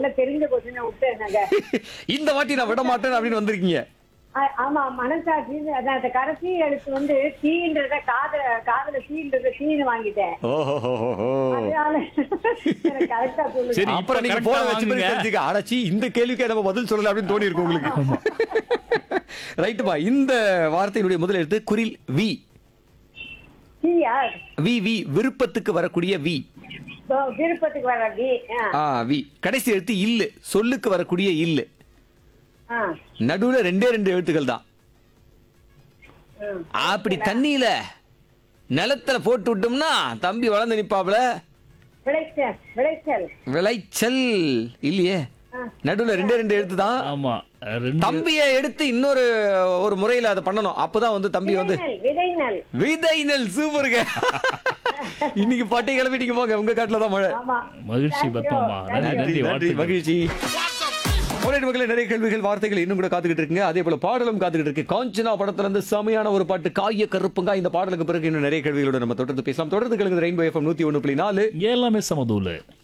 நல்ல தெரிஞ்ச கொஸ்டினை விட்டேன் நாங்க இந்த வாட்டி நான் விட மாட்டேன் அப்படின்னு வந்திருக்கீங்க ஆ- ஆமா மனசாட்சி அதான் அந்த கடைசி எழுத்து வந்து தீன்றத காதல காதல தீன்றத தீன்னு வாங்கிட்டேன் ஓஹோ அதனால எனக்கு கரெக்டா சொல்லுங்க சரி. அப்புறம் நீங்க இப்ப போன correct ஆ வச்சு வாங்குங்க. தெரிஞ்சுக்க அடச்சி இந்த கேள்விக்கு நம்ம பதில் சொல்லல அப்படின்னு தோணி இருக்கு உங்களுக்கு ரைட்டுப்பா இந்த வார்த்தையினுடைய முதல் எழுத்து குரில் வி தீயா வி வி விருப்பத்துக்கு வரக்கூடிய வி இதோ விருப்பத்துக்கு வர டி ஆ, ஆ வி கடைசி எழுத்து இல்லு சொல்லுக்கு வரக்கூடிய இல்லு ஆ, நடுவுல ரெண்டே ரெண்டு எழுத்துக்கள் தான் ம். அப்படி தண்ணியில நிலத்துல போட்டு விட்டோம்னா தம்பி வளர்ந்து நிப்பாப்ல விளைச்சல் விளைச்சல் விளைச்சல் இல்லையே ஆ. நடுவுல ரெண்டே ரெண்டு எழுத்து தான் ஆமா ரெண்டு தம்பிய எடுத்து இன்னொரு ஒரு முறையில அதை பண்ணணும் அப்பதான் வந்து தம்பி வந்து விதைநெல் விதைநெல் விதை நெல் சூப்பருங்க இன்னைக்கு பட்டை கிளம்பிட்டீங்க போங்க உங்க காட்டுல தான் மழை ஆமா மகிழ்ச்சி பத்மாமா நன்றி நன்றி நன்றி வாழ்த்துக்கள். மகிழ்ச்சி ஒரே மக்களே நிறைய கேள்விகள் வார்த்தைகள் இன்னும் கூட காத்துக்கிட்டு இருக்குங்க அதே போல பாடலும் காத்துக்கிட்டு இருக்கு காஞ்சனா படத்துல இருந்து செமையான ஒரு பாட்டு காய கருப்புங்க இந்த பாடலுக்கு பிறகு இன்னும் நிறைய கேள்விகளோட நம்ம தொடர்ந்து பேசலாம் தொடர்ந்து கேளுங்க ரெயின்போ எஃப்எம் நூத்தி ஒண்ணு புள்ளி நாலு இங்க எல்லாமே சமதூல